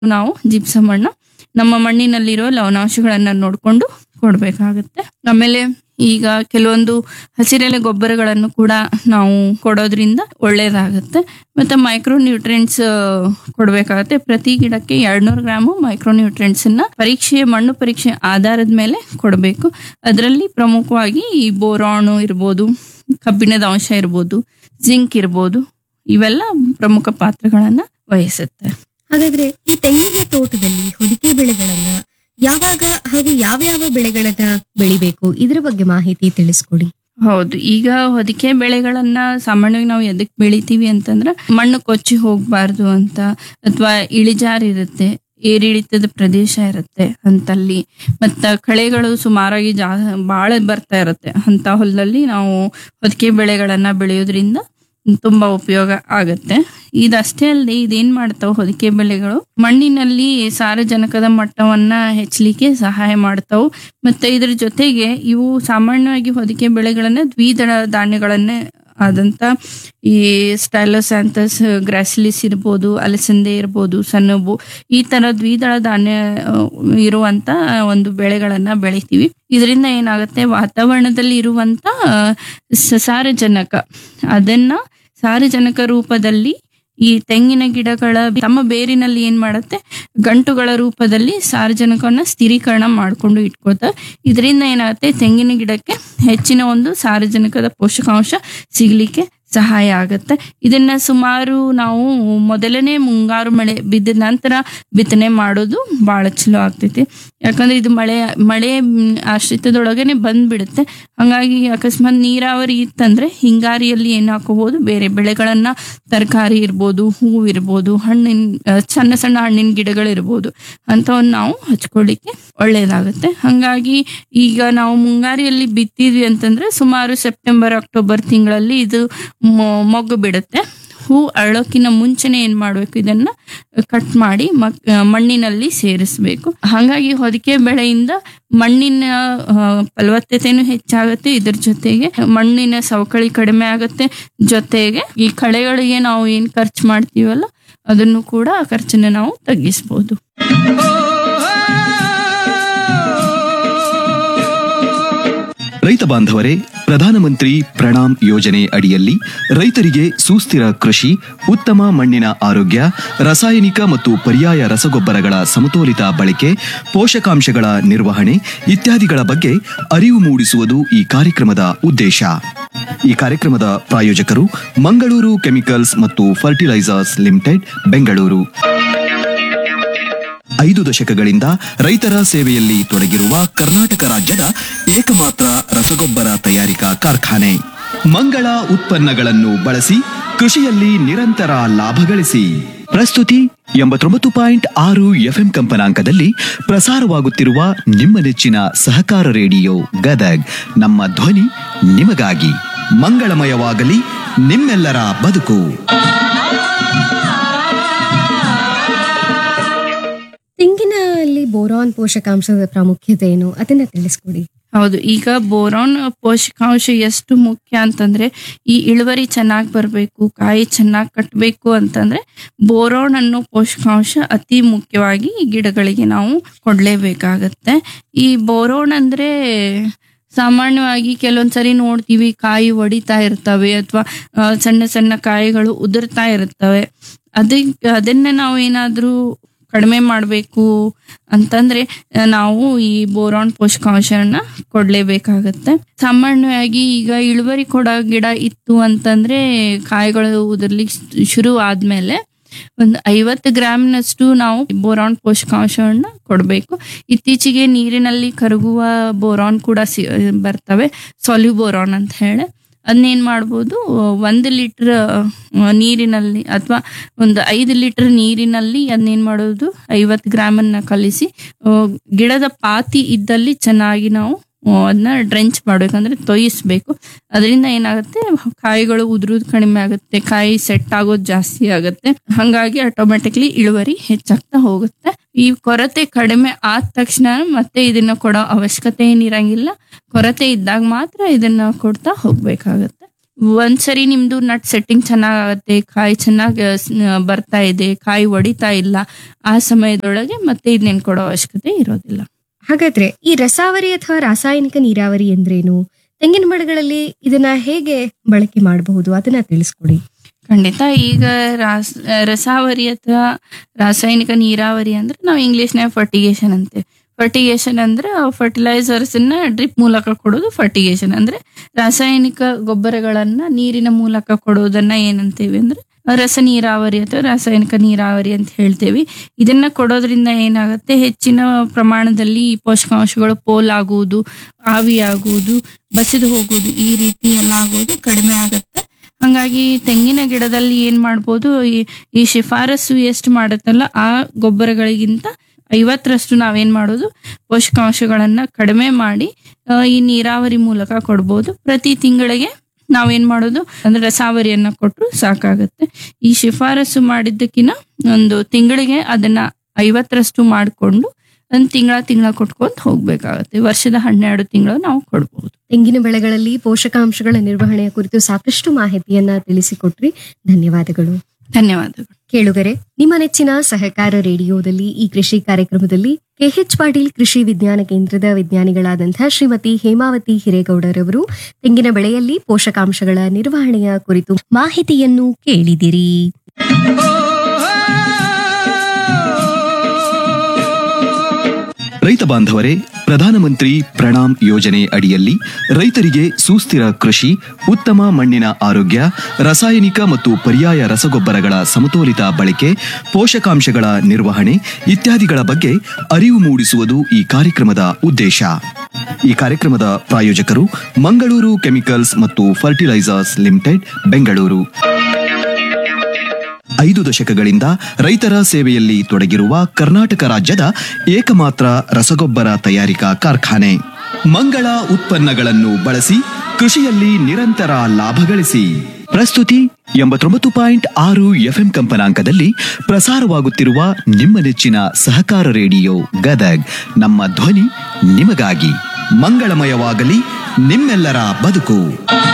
ನಾವು ಜಿಪ್ಸಮ್ ಮಣ್ಣು ನಮ್ಮ ಮಣ್ಣಿನಲ್ಲಿರೋ ಲವಣಾಂಶಗಳನ್ನ ನೋಡ್ಕೊಂಡು ಕೊಡ್ಬೇಕಾಗತ್ತೆ ಆಮೇಲೆ ಈಗ ಕೆಲವೊಂದು ಹಸಿರೆಲೆ ಗೊಬ್ಬರಗಳನ್ನು ಕೂಡ ನಾವು ಕೊಡೋದ್ರಿಂದ ಒಳ್ಳೇದಾಗುತ್ತೆ ಮತ್ತೆ ಮೈಕ್ರೋ ನ್ಯೂಟ್ರಿಯೆಂಟ್ಸ್ ಕೊಡ್ಬೇಕಾಗತ್ತೆ ಪ್ರತಿ ಗಿಡಕ್ಕೆ ಎರಡ್ನೂರು ಗ್ರಾಮು ಮೈಕ್ರೋ ನ್ಯೂಟ್ರಿಯೆಂಟ್ಸ್ ಅನ್ನ ಪರೀಕ್ಷೆ ಮಣ್ಣು ಪರೀಕ್ಷೆ ಆಧಾರದ ಮೇಲೆ ಕೊಡಬೇಕು ಅದರಲ್ಲಿ ಪ್ರಮುಖವಾಗಿ ಈ ಬೋರಾಣು ಇರ್ಬೋದು ಕಬ್ಬಿಣದ ಅಂಶ ಇರ್ಬೋದು ಜಿಂಕ್ ಇರ್ಬೋದು ಇವೆಲ್ಲ ಪ್ರಮುಖ ಪಾತ್ರಗಳನ್ನ ವಹಿಸುತ್ತೆ ಹಾಗಾದ್ರೆ ಈ ತೆಂಗಿನ ತೋಟದಲ್ಲಿ ಹೊದಿಕೆ ಬೆಳೆಗಳನ್ನ ಯಾವಾಗ ಹಾಗೂ ಯಾವ್ಯಾವ ಬೆಳೆಗಳನ್ನ ಬೆಳಿಬೇಕು ಇದ್ರ ಬಗ್ಗೆ ಮಾಹಿತಿ ತಿಳಿಸ್ಕೊಡಿ ಹೌದು ಈಗ ಹೊದಿಕೆ ಬೆಳೆಗಳನ್ನ ಸಾಮಾನ್ಯವಾಗಿ ನಾವು ಎದಕ್ ಬೆಳಿತೀವಿ ಅಂತಂದ್ರೆ ಮಣ್ಣು ಕೊಚ್ಚಿ ಹೋಗ್ಬಾರ್ದು ಅಂತ ಅಥವಾ ಇಳಿಜಾರು ಇರುತ್ತೆ ಏರಿಳಿತದ ಪ್ರದೇಶ ಇರುತ್ತೆ ಅಂತಲ್ಲಿ ಮತ್ತ ಕಳೆಗಳು ಸುಮಾರಾಗಿ ಜಾ ಬಾಳ ಬರ್ತಾ ಇರುತ್ತೆ ಅಂತ ಹೊಲದಲ್ಲಿ ನಾವು ಹೊದಿಕೆ ಬೆಳೆಗಳನ್ನ ಬೆಳೆಯೋದ್ರಿಂದ ತುಂಬಾ ಉಪಯೋಗ ಆಗತ್ತೆ ಇದಷ್ಟೇ ಅಲ್ಲದೆ ಇದೇನ್ ಮಾಡ್ತಾವ ಹೊದಿಕೆ ಬೆಳೆಗಳು ಮಣ್ಣಿನಲ್ಲಿ ಸಾರಜನಕದ ಮಟ್ಟವನ್ನ ಹೆಚ್ಚಲಿಕ್ಕೆ ಸಹಾಯ ಮಾಡ್ತಾವು ಮತ್ತೆ ಇದ್ರ ಜೊತೆಗೆ ಇವು ಸಾಮಾನ್ಯವಾಗಿ ಹೊದಿಕೆ ಬೆಳೆಗಳನ್ನ ದ್ವಿದಳ ಧಾನ್ಯಗಳನ್ನೇ ಆದಂತ ಈ ಸ್ಟೈಲೋಸ್ಯಾಂಥಸ್ ಗ್ರಾಸಿಲಿಸ್ ಇರ್ಬೋದು ಅಲಸಂದೆ ಇರ್ಬೋದು ಸನ್ನಬು ಈ ತರ ದ್ವಿದಳ ಧಾನ್ಯ ಆ, ಇರುವಂತ ಒಂದು ಬೆಳೆಗಳನ್ನ ಬೆಳಿತೀವಿ ಇದರಿಂದ ಏನಾಗುತ್ತೆ ವಾತಾವರಣದಲ್ಲಿ ಇರುವಂತ ಆ, ಸ- ಸಾರಜನಕ ಅದನ್ನ ಸಾರಜನಕ ರೂಪದಲ್ಲಿ ಈ ತೆಂಗಿನ ಗಿಡಗಳ ತಮ್ಮ ಬೇರಿನಲ್ಲಿ ಏನ್ ಮಾಡುತ್ತೆ ಗಂಟುಗಳ ರೂಪದಲ್ಲಿ ಸಾರಜನಕವನ್ನ ಸ್ಥಿರೀಕರಣ ಮಾಡ್ಕೊಂಡು ಇಟ್ಕೋತ ಇದರಿಂದ ಏನಾಗುತ್ತೆ ತೆಂಗಿನ ಗಿಡಕ್ಕೆ ಹೆಚ್ಚಿನ ಒಂದು ಸಾರಜನಕದ ಪೋಷಕಾಂಶ ಸಿಗ್ಲಿಕ್ಕೆ ಸಹಾಯ ಆಗತ್ತೆ ಇದನ್ನ ಸುಮಾರು ನಾವು ಮೊದಲನೇ ಮುಂಗಾರು ಮಳೆ ಬಿದ್ದ ನಂತರ ಬಿತ್ತನೆ ಮಾಡೋದು ಬಹಳ ಚಲೋ ಆಗ್ತೈತಿ ಯಾಕಂದ್ರೆ ಇದು ಮಳೆ ಮಳೆ ಮ್, ಆಶ್ರಿತದೊಳಗನೆ ಬಂದ್ಬಿಡುತ್ತೆ ಹಂಗಾಗಿ ಅಕಸ್ಮಾತ್ ನೀರಾವರಿ ಇತ್ತಂದ್ರೆ ಹಿಂಗಾರಿಯಲ್ಲಿ ಏನ್ ಹಾಕೋಬಹುದು ಬೇರೆ ಬೆಳೆಗಳನ್ನ ತರಕಾರಿ ಇರ್ಬೋದು ಹೂವು ಇರ್ಬೋದು ಹಣ್ಣಿನ ಆ, ಸಣ್ಣ ಸಣ್ಣ ಹಣ್ಣಿನ ಗಿಡಗಳಿರ್ಬೋದು ಅಂಥವನ್ನ ನಾವು ಹಚ್ಕೊಳ್ಳಿಕ್ಕೆ ಒಳ್ಳೇದಾಗುತ್ತೆ ಹಂಗಾಗಿ ಈಗ ನಾವು ಮುಂಗಾರಿಯಲ್ಲಿ ಬಿತ್ತಿದ್ವಿ ಅಂತಂದ್ರೆ ಸುಮಾರು ಸೆಪ್ಟೆಂಬರ್ ಅಕ್ಟೋಬರ್ ತಿಂಗಳಲ್ಲಿ ಇದು ಮೊ- ಮೊಗ್ಗು ಬಿಡುತ್ತೆ ಹೂ ಅರಳೋಕಿನ ಮುಂಚೆನೆ ಏನ್ ಮಾಡ್ಬೇಕು ಇದನ್ನ ಕಟ್ ಮಾಡಿ ಮಕ್- ಆ, ಮಣ್ಣಿನಲ್ಲಿ ಸೇರಿಸ್ಬೇಕು ಹಾಗಾಗಿ ಹೊದಿಕೆ ಬೆಳೆಯಿಂದ ಮಣ್ಣಿನ ಆ, ಫಲವತ್ತತೆನೂ ಹೆಚ್ಚಾಗುತ್ತೆ ಇದ್ರ ಜೊತೆಗೆ ಮಣ್ಣಿನ ಸವಕಳಿ ಕಡಿಮೆ ಆಗುತ್ತೆ ಜೊತೆಗೆ ಈ ಕಳೆಗಳಿಗೆ ನಾವು ಏನ್ ಖರ್ಚು ಮಾಡ್ತೀವಲ್ಲ ಅದನ್ನು ಕೂಡ ಆ ಖರ್ಚನ್ನ ನಾವು ತಗ್ಗಿಸ್ಬೋದು ರೈತ ಬಾಂಧವರೇ ಪ್ರಧಾನಮಂತ್ರಿ ಪ್ರಣಾಮ್ ಯೋಜನೆ ಅಡಿಯಲ್ಲಿ ರೈತರಿಗೆ ಸುಸ್ಥಿರ ಕೃಷಿ ಉತ್ತಮ ಮಣ್ಣಿನ ಆರೋಗ್ಯ ರಾಸಾಯನಿಕ ಮತ್ತು ಪರ್ಯಾಯ ರಸಗೊಬ್ಬರಗಳ ಸಮತೋಲಿತ ಬಳಕೆ ಪೋಷಕಾಂಶಗಳ ನಿರ್ವಹಣೆ ಇತ್ಯಾದಿಗಳ ಬಗ್ಗೆ ಅರಿವು ಮೂಡಿಸುವುದು ಈ ಕಾರ್ಯಕ್ರಮದ ಉದ್ದೇಶ ಈ ಕಾರ್ಯಕ್ರಮದ ಪ್ರಾಯೋಜಕರು ಮಂಗಳೂರು ಕೆಮಿಕಲ್ಸ್ ಮತ್ತು ಫರ್ಟಿಲೈಸರ್ಸ್ ಲಿಮಿಟೆಡ್ ಬೆಂಗಳೂರು ಐದು ದಶಕಗಳಿಂದ ರೈತರ ಸೇವೆಯಲ್ಲಿ ತೊಡಗಿರುವ ಕರ್ನಾಟಕ ರಾಜ್ಯದ ಏಕಮಾತ್ರ ರಸಗೊಬ್ಬರ ತಯಾರಿಕಾ ಕಾರ್ಖಾನೆ ಮಂಗಳ ಉತ್ಪನ್ನಗಳನ್ನು ಬಳಸಿ ಕೃಷಿಯಲ್ಲಿ ನಿರಂತರ ಲಾಭ ಗಳಿಸಿ ಪ್ರಸ್ತುತಿ ಎಂಬತ್ತೊಂಬತ್ತು ಪಾಯಿಂಟ್ ಆರು ಎಫ್ಎಂ ಕಂಪನಾಂಕದಲ್ಲಿ ಪ್ರಸಾರವಾಗುತ್ತಿರುವ ನಿಮ್ಮ ನೆಚ್ಚಿನ ಸಹಕಾರ ರೇಡಿಯೋ ಗದಗ್ ನಮ್ಮ ಧ್ವನಿ ನಿಮಗಾಗಿ ಮಂಗಳಮಯವಾಗಲಿ ನಿಮ್ಮೆಲ್ಲರ ಬದುಕು ತೆಂಗಿನಲ್ಲಿ ಬೋರಾನ್ ಪೋಷಕಾಂಶದ ಪ್ರಾಮುಖ್ಯತೆ ಏನು ಅದನ್ನ ತಿಳಿಸ್ಕೊಡಿ ಹೌದು ಈಗ ಬೋರಾನ್ ಪೋಷಕಾಂಶ ಎಷ್ಟು ಮುಖ್ಯ ಅಂತಂದ್ರೆ ಈ ಇಳುವರಿ ಚೆನ್ನಾಗಿ ಬರಬೇಕು ಕಾಯಿ ಚೆನ್ನಾಗಿ ಕಟ್ಟಬೇಕು ಅಂತಂದ್ರೆ ಬೋರಾನ್ ಅನ್ನೋ ಪೋಷಕಾಂಶ ಅತಿ ಮುಖ್ಯವಾಗಿ ಈ ಗಿಡಗಳಿಗೆ ನಾವು ಕೊಡ್ಲೇಬೇಕಾಗತ್ತೆ ಈ ಬೋರೋನ್ ಅಂದ್ರೆ ಸಾಮಾನ್ಯವಾಗಿ ಕೆಲವೊಂದ್ಸರಿ ನೋಡ್ತೀವಿ ಕಾಯಿ ಒಡಿತಾ ಇರ್ತವೆ ಅಥವಾ ಸಣ್ಣ ಸಣ್ಣ ಕಾಯಿಗಳು ಉದುರ್ತಾ ಇರ್ತವೆ ಅದಕ್ಕೆ ಅದನ್ನ ನಾವು ಏನಾದ್ರೂ ಕಡಿಮೆ ಮಾಡಬೇಕು ಅಂತಂದ್ರೆ ಆ, ನಾವು ಈ ಬೋರಾನ್ ಪೋಷಕಾಂಶನ ಕೊಡ್ಲೇಬೇಕಾಗತ್ತೆ ಸಾಮಾನ್ಯವಾಗಿ ಈಗ ಇಳುವರಿ ಕೊಡೋ ಗಿಡ ಇತ್ತು ಅಂತಂದ್ರೆ ಕಾಯಿಗಳು ಉದುರ್ಲಿಕ್ಕೆ ಶುರು ಆದ್ಮೇಲೆ ಒಂದು ಐವತ್ತು ಗ್ರಾಮ್ನಷ್ಟು ನಾವು ಬೋರಾನ್ ಪೋಷಕಾಂಶವನ್ನ ಕೊಡಬೇಕು ಇತ್ತೀಚೆಗೆ ನೀರಿನಲ್ಲಿ ಕರಗುವ ಬೋರಾನ್ ಕೂಡ ಸಿ ಬರ್ತವೆ ಸೊಲ್ಯು ಬೋರಾನ್ ಅಂತ ಹೇಳಿ ಅದನ್ನೇನ್ ಮಾಡ್ಬೋದು ಒಂದು ಲೀಟರ್ ನೀರಿನಲ್ಲಿ ಅಥವಾ ಒಂದು ಐದು ಲೀಟರ್ ನೀರಿನಲ್ಲಿ ಅದನ್ನೇನ್ ಮಾಡೋದು ಐವತ್ತು ಗ್ರಾಮನ್ನ ಕಲಿಸಿ ಆ, ಗಿಡದ ಪಾತಿ ಇದ್ದಲ್ಲಿ ಚೆನ್ನಾಗಿ ನಾವು ಆ, ಅದನ್ನ ಡ್ರೆಂಚ್ ಮಾಡ್ಬೇಕಂದ್ರೆ ತೊಯಿಸ್ಬೇಕು ಅದರಿಂದ ಏನಾಗುತ್ತೆ ಕಾಯಿಗಳು ಉದುರುದು ಕಡಿಮೆ ಆಗುತ್ತೆ ಕಾಯಿ ಸೆಟ್ ಆಗೋದು ಜಾಸ್ತಿ ಆಗುತ್ತೆ ಹಂಗಾಗಿ ಆಟೋಮೆಟಿಕ್ಲಿ ಇಳುವರಿ ಹೆಚ್ಚಾಗ್ತಾ ಹೋಗುತ್ತೆ ಈ ಕೊರತೆ ಕಡಿಮೆ ಆದ ತಕ್ಷಣ ಮತ್ತೆ ಇದನ್ನ ಕೊಡೋ ಅವಶ್ಯಕತೆ ಏನಿರಂಗಿಲ್ಲ ಕೊರತೆ ಇದ್ದಾಗ ಮಾತ್ರ ಇದನ್ನ ಕೊಡ್ತಾ ಹೋಗ್ಬೇಕಾಗತ್ತೆ ಒಂದ್ಸರಿ ನಿಮ್ದು ನಟ್ ಸೆಟ್ಟಿಂಗ್ ಚೆನ್ನಾಗತ್ತೆ ಕಾಯಿ ಚೆನ್ನಾಗಿ ಬರ್ತಾ ಇದೆ ಕಾಯಿ ಒಡಿತಾ ಇಲ್ಲ ಆ ಸಮಯದೊಳಗೆ ಮತ್ತೆ ಇದನ್ನೇನ್ ಕೊಡೋ ಅವಶ್ಯಕತೆ ಇರೋದಿಲ್ಲ ಹಾಗಾದ್ರೆ ಈ ರಸಾವರಿ ಅಥವಾ ರಾಸಾಯನಿಕ ನೀರಾವರಿ ಎಂದ್ರೇನು ತೆಂಗಿನ ಮರಗಳಲ್ಲಿ ಇದನ್ನ ಹೇಗೆ ಬಳಕೆ ಮಾಡಬಹುದು ಅದನ್ನ ತಿಳಿಸ್ಕೊಡಿ ಖಂಡಿತ ಈಗ ರಾಸ್ ರಸಾವರಿ ಅಥವಾ ರಾಸಾಯನಿಕ ನೀರಾವರಿ ಅಂದ್ರೆ ನಾವು ಇಂಗ್ಲಿಷ್ನಾಗ ಫರ್ಟಿಗೇಷನ್ ಅಂತೆ ಫರ್ಟಿಗೇಷನ್ ಅಂದ್ರೆ ಫರ್ಟಿಲೈಸರ್ಸ್ ನ ಡ್ರಿಪ್ ಮೂಲಕ ಕೊಡೋದು ಫರ್ಟಿಗೇಷನ್ ಅಂದ್ರೆ ರಾಸಾಯನಿಕ ಗೊಬ್ಬರಗಳನ್ನ ನೀರಿನ ಮೂಲಕ ಕೊಡೋದನ್ನ ಏನಂತೀವಿ ಅಂದ್ರೆ ರಸ ನೀರಾವರಿ ಅಥವಾ ರಾಸಾಯನಿಕ ನೀರಾವರಿ ಅಂತ ಹೇಳ್ತೇವೆ ಇದನ್ನ ಕೊಡೋದ್ರಿಂದ ಏನಾಗುತ್ತೆ ಹೆಚ್ಚಿನ ಪ್ರಮಾಣದಲ್ಲಿ ಈ ಪೋಷಕಾಂಶಗಳು ಪೋಲಾಗುವುದು ಆವಿಯಾಗುವುದು ಬಸಿದು ಹೋಗುವುದು ಈ ರೀತಿ ಎಲ್ಲ ಆಗೋದು ಕಡಿಮೆ ಆಗುತ್ತೆ ಹಂಗಾಗಿ ತೆಂಗಿನ ಗಿಡದಲ್ಲಿ ಏನ್ ಮಾಡ್ಬೋದು ಈ- ಈ ಶಿಫಾರಸು ಎಷ್ಟು ಮಾಡುತ್ತಲ್ಲ ಆ ಗೊಬ್ಬರಗಳಿಗಿಂತ ಐವತ್ತರಷ್ಟು ನಾವೇನ್ ಮಾಡೋದು ಪೋಷಕಾಂಶಗಳನ್ನ ಕಡಿಮೆ ಮಾಡಿ ಆ, ಈ ನೀರಾವರಿ ಮೂಲಕ ಕೊಡ್ಬೋದು ಪ್ರತಿ ತಿಂಗಳಿಗೆ ನಾವೇನ್ ಮಾಡೋದು ಅಂದ್ರೆ ರಸಾವರಿಯನ್ನ ಕೊಟ್ಟರು ಸಾಕಾಗತ್ತೆ ಈ ಶಿಫಾರಸು ಮಾಡಿದ್ದಕ್ಕಿಂತ ಒಂದು ತಿಂಗಳಿಗೆ ಅದನ್ನ ಐವತ್ತರಷ್ಟು ಮಾಡಿಕೊಂಡು ಒಂದು ತಿಂಗಳ ತಿಂಗಳ ಕೊಟ್ಕೊಂತ ಹೋಗ್ಬೇಕಾಗತ್ತೆ ವರ್ಷದ ಹನ್ನೆರಡು ತಿಂಗಳು ನಾವು ಕೊಡ್ಬೋದು ತೆಂಗಿನ ಬೆಳೆಗಳಲ್ಲಿ ಪೋಷಕಾಂಶಗಳ ನಿರ್ವಹಣೆಯ ಕುರಿತು ಸಾಕಷ್ಟು ಮಾಹಿತಿಯನ್ನ ತಿಳಿಸಿಕೊಟ್ರಿ ಧನ್ಯವಾದಗಳು ಧನ್ಯವಾದಗಳು ಕೇಳುಗರೆ ನಿಮ್ಮ ನೆಚ್ಚಿನ ಸಹಕಾರ ರೇಡಿಯೋದಲ್ಲಿ ಈ ಕೃಷಿ ಕಾರ್ಯಕ್ರಮದಲ್ಲಿ ಕೆಎಚ್ ಪಾಟೀಲ್ ಕೃಷಿ ವಿಜ್ಞಾನ ಕೇಂದ್ರದ ವಿಜ್ಞಾನಿಗಳಾದಂತಹ ಶ್ರೀಮತಿ ಹೇಮಾವತಿ ಹಿರೇಗೌಡರವರು ತೆಂಗಿನ ಬೆಳೆಯಲ್ಲಿ ಪೋಷಕಾಂಶಗಳ ನಿರ್ವಹಣೆಯ ಕುರಿತು ಮಾಹಿತಿಯನ್ನು ಕೇಳಿದಿರಿ ರೈತ ಬಾಂಧವರೇ ಪ್ರಧಾನಮಂತ್ರಿ ಪ್ರಣಾಮ್ ಯೋಜನೆ ಅಡಿಯಲ್ಲಿ ರೈತರಿಗೆ ಸುಸ್ಥಿರ ಕೃಷಿ ಉತ್ತಮ ಮಣ್ಣಿನ ಆರೋಗ್ಯ ರಾಸಾಯನಿಕ ಮತ್ತು ಪರ್ಯಾಯ ರಸಗೊಬ್ಬರಗಳ ಸಮತೋಲಿತ ಬಳಕೆ ಪೋಷಕಾಂಶಗಳ ನಿರ್ವಹಣೆ ಇತ್ಯಾದಿಗಳ ಬಗ್ಗೆ ಅರಿವು ಮೂಡಿಸುವುದು ಈ ಕಾರ್ಯಕ್ರಮದ ಉದ್ದೇಶ ಈ ಕಾರ್ಯಕ್ರಮದ ಪ್ರಾಯೋಜಕರು ಮಂಗಳೂರು ಕೆಮಿಕಲ್ಸ್ ಮತ್ತು ಫರ್ಟಿಲೈಸರ್ಸ್ ಲಿಮಿಟೆಡ್ ಬೆಂಗಳೂರು ಐದು ದಶಕಗಳಿಂದ ರೈತರ ಸೇವೆಯಲ್ಲಿ ತೊಡಗಿರುವ ಕರ್ನಾಟಕ ರಾಜ್ಯದ ಏಕಮಾತ್ರ ರಸಗೊಬ್ಬರ ತಯಾರಿಕಾ ಕಾರ್ಖಾನೆ ಮಂಗಳ ಉತ್ಪನ್ನಗಳನ್ನು ಬಳಸಿ ಕೃಷಿಯಲ್ಲಿ ನಿರಂತರ ಲಾಭ ಗಳಿಸಿ ಪ್ರಸ್ತುತಿ ಎಂಬತ್ತೊಂಬತ್ತು ಪಾಯಿಂಟ್ ಆರು ಎಫ್ಎಂ ಕಂಪನಾಂಕದಲ್ಲಿ ಪ್ರಸಾರವಾಗುತ್ತಿರುವ ನಿಮ್ಮ ನೆಚ್ಚಿನ ಸಹಕಾರ ರೇಡಿಯೋ ಗದಗ್ ನಮ್ಮ ಧ್ವನಿ ನಿಮಗಾಗಿ ಮಂಗಳಮಯವಾಗಲಿ ನಿಮ್ಮೆಲ್ಲರ ಬದುಕು